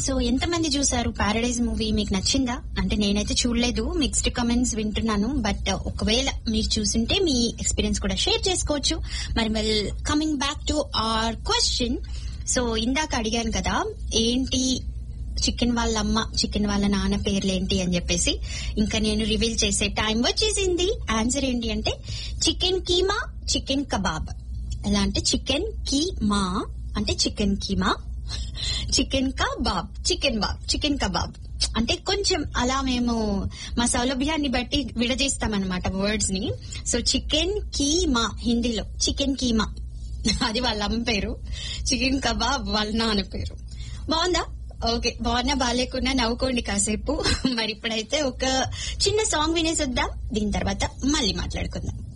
so ఎంతమంది చూసారు paradise movie మీకు నచ్చిందా అంటే నేనైతే చూడలేదు మిక్స్డ్ కమెంట్స్ వింటున్నాను బట్ ఒకవేళ మీరు చూసింటే మీ ఎక్స్పీరియన్స్ కూడా షేర్ చేసుకోవచ్చు మరి well coming back to our question so ఇందాక అడిగాను కదా ఏంటి చికెన్ వాళ్ళ అమ్మ చికెన్ వాళ్ళ నాన్న పేర్లేంటి అని చెప్పేసి ఇంకా నేను రివీల్ చేసే టైం వచ్చేసింది ఆన్సర్ ఏంటి అంటే చికెన్ కీమా చికెన్ కబాబ్ ఎలా అంటే చికెన్ కీమా అంటే chicken keema chicken kebab chicken బాబ్ చికెన్ కబాబ్ అంటే కొంచెం అలా మేము మా సౌలభ్యాన్ని బట్టి విడదీస్తామన్నమాట వర్డ్స్ ని సో చికెన్ కీమా హిందీలో చికెన్ కీమా అది వాళ్ళ అమ్మ పేరు చికెన్ కబాబ్ వాళ్ళ నాన్న పేరు బాగుందా ఓకే బాగున్నా బాగాలేకున్నా నవ్వుకోండి కాసేపు మరి ఇప్పుడైతే ఒక చిన్న సాంగ్ వినేసొద్దాం దీని తర్వాత మళ్ళీ మాట్లాడుకుందాం